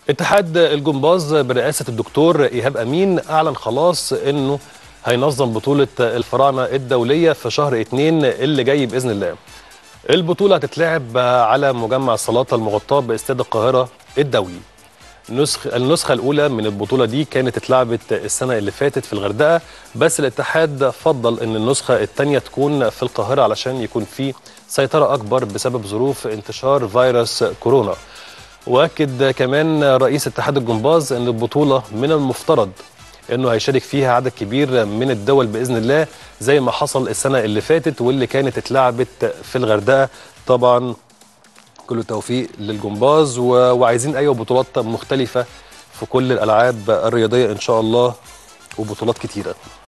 اتحاد الجمباز برئاسة الدكتور إيهاب أمين أعلن خلاص أنه هينظم بطولة الفراعنة الدولية في شهر اتنين اللي جاي بإذن الله البطولة هتتلعب على مجمع الصلاة المغطاة باستاد القاهرة الدولي نسخ النسخة الأولى من البطولة دي كانت اتلعبت السنة اللي فاتت في الغردقة بس الاتحاد فضل أن النسخة الثانية تكون في القاهرة علشان يكون في سيطرة أكبر بسبب ظروف انتشار فيروس كورونا واكد كمان رئيس اتحاد الجمباز ان البطوله من المفترض انه هيشارك فيها عدد كبير من الدول باذن الله زي ما حصل السنه اللي فاتت واللي كانت اتلعبت في الغردقه طبعا كل التوفيق للجمباز وعايزين ايوه بطولات مختلفه في كل الالعاب الرياضيه ان شاء الله وبطولات كتيره